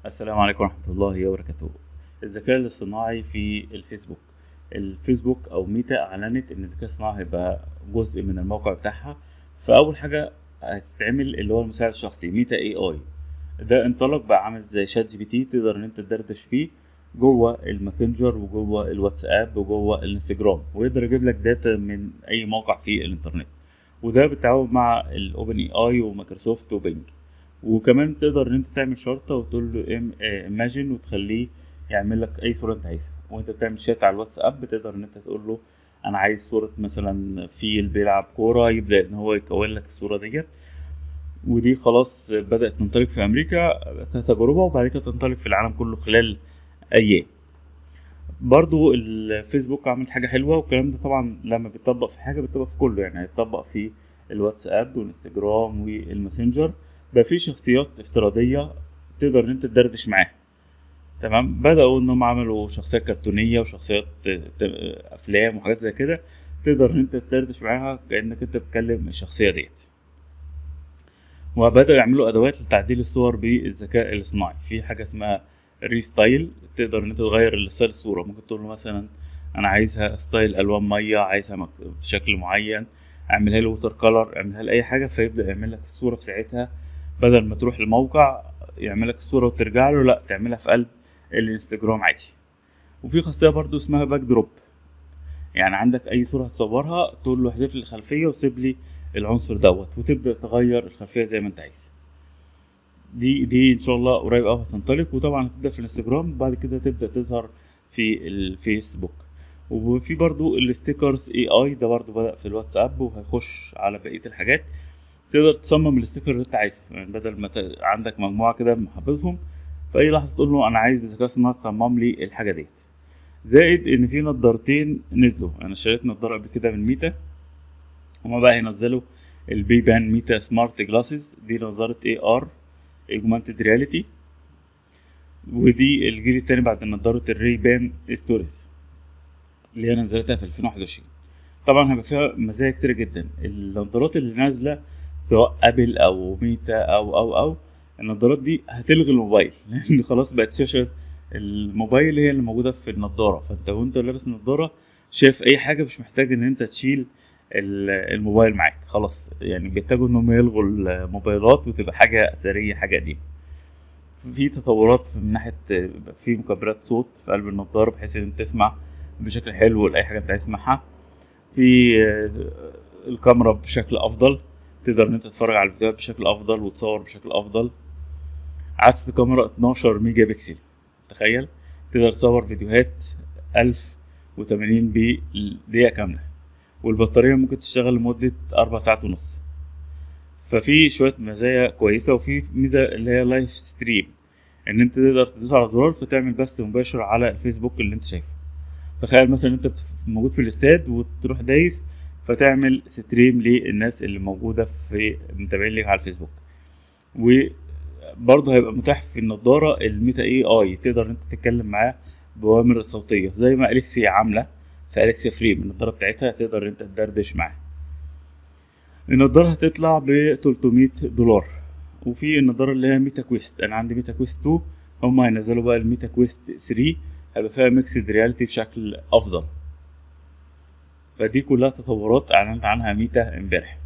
السلام عليكم ورحمة الله وبركاته الذكاء الاصطناعي في الفيسبوك الفيسبوك أو ميتا أعلنت إن الذكاء الاصطناعي هيبقى جزء من الموقع بتاعها فأول حاجة هتتعمل اللي هو المساعد الشخصي ميتا اي اي ده انطلق بقى عامل زي شات جي بي تي تقدر إن أنت تدردش فيه جوه الماسنجر وجوه الواتساب وجوه الانستجرام ويقدر يجيب لك داتا من أي موقع في الإنترنت وده بالتعاون مع الأوبن اي اي ومايكروسوفت وبينج وكمان تقدر ان انت تعمل شرطة وتقول له ايماجن وتخليه يعمل لك اي صورة انت عايزها وانت بتعمل شات على الواتساب بتقدر ان انت تقول له انا عايز صورة مثلا فيل بيلعب كورة يبدأ ان هو يكون لك الصورة ديت ودي خلاص بدأت تنطلق في امريكا كتجربة وبعد كده تنطلق في العالم كله خلال ايام برضو الفيسبوك عمل حاجة حلوة والكلام ده طبعا لما بيتطبق في حاجة بيتطبق في كله يعني هيتطبق في الواتساب والانستجرام والماسنجر بقى في شخصيات افتراضية تقدر ان انت تدردش معاها تمام بدأوا انهم عملوا شخصيات كرتونية وشخصيات افلام وحاجات زي كده تقدر ان انت تدردش معاها كأنك انت بتكلم الشخصية ديت وبدأوا يعملوا ادوات لتعديل الصور بالذكاء الاصطناعي في حاجة اسمها ريستايل تقدر ان انت تغير ستايل الصورة ممكن تقول له مثلا انا عايزها ستايل الوان مية عايزها بشكل معين اعملها له ووتر كلر اعملها له اي حاجة فيبدأ يعمل لك الصورة في ساعتها بدل ما تروح الموقع يعمل لك الصورة وترجع له لا تعملها في قلب الانستجرام عادي وفي خاصية برضو اسمها باك دروب يعني عندك اي صورة هتصورها تقول له احذف لي الخلفية وسيب لي العنصر دوت وتبدأ تغير الخلفية زي ما انت عايز دي دي ان شاء الله قريب قوي هتنطلق وطبعا هتبدأ في الانستجرام وبعد كده تبدأ تظهر في الفيسبوك وفي برضو الستيكرز اي اي ده برضو بدأ في الواتساب وهيخش على بقية الحاجات تقدر تصمم الاستيكر اللي انت عايزه يعني بدل ما ت... عندك مجموعه كده محافظهم في اي لحظه تقول له انا عايز بذكاء اصطناعي تصمم لي الحاجه ديت زائد ان في نضارتين نزلوا انا اشتريت نضاره قبل كده من ميتا هما بقى هينزلوا البي بان ميتا سمارت جلاسز دي نظاره اي ار اوجمانتد رياليتي ودي الجيل التاني بعد نضاره الري بان ستوريز اللي هي نزلتها في 2021 طبعا هيبقى فيها مزايا كتير جدا النضارات اللي نازله سواء ابل او ميتا او او او النضارات دي هتلغي الموبايل لان خلاص بقت شاشه الموبايل هي اللي موجوده في النضاره فانت وانت لابس النضاره شايف اي حاجه مش محتاج ان انت تشيل الموبايل معاك خلاص يعني بيتجهوا انهم يلغوا الموبايلات وتبقى حاجه اثريه حاجه قديمه في تطورات من ناحيه في مكبرات صوت في قلب النضاره بحيث ان انت تسمع بشكل حلو لاي حاجه انت عايز تسمعها في الكاميرا بشكل افضل تقدر ان انت تتفرج على الفيديوهات بشكل افضل وتصور بشكل افضل عدسة الكاميرا 12 ميجا بكسل تخيل تقدر تصور فيديوهات 1080 بدقيقة كاملة والبطارية ممكن تشتغل لمدة أربع ساعات ونص ففي شوية مزايا كويسة وفي ميزة اللي هي لايف ستريم ان انت تقدر تدوس على زرار فتعمل بث مباشر على الفيسبوك اللي انت شايفه تخيل مثلا انت موجود في الاستاد وتروح دايس فتعمل ستريم للناس اللي موجودة في متابعين ليك على الفيسبوك وبرضه هيبقى متاح في النضارة الميتا اي اي تقدر انت تتكلم معاه بأوامر صوتية زي ما أليكسيا عاملة في أليكسيا فريم النضارة بتاعتها تقدر انت تدردش معاه النضارة هتطلع ب 300 دولار وفي النضارة اللي هي ميتا كويست أنا عندي ميتا كويست 2 هما هينزلوا بقى الميتا كويست 3 هيبقى فيها ميكسد رياليتي بشكل أفضل فدي كلها تطورات اعلنت عنها ميتا امبارح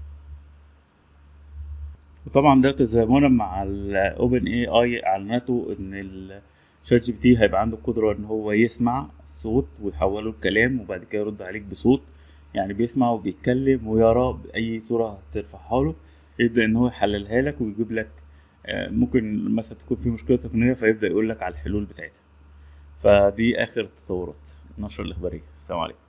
وطبعا ده تزامنا مع الاوبن اي اي اعلنته ان الشات جي بي تي هيبقى عنده القدره ان هو يسمع الصوت ويحوله لكلام وبعد كده يرد عليك بصوت يعني بيسمع وبيتكلم ويرى اي صوره هترفعها له يبدا ان هو يحللها لك ويجيب لك ممكن مثلا تكون في مشكله تقنيه فيبدا يقول لك على الحلول بتاعتها فدي اخر التطورات النشره الاخباريه السلام عليكم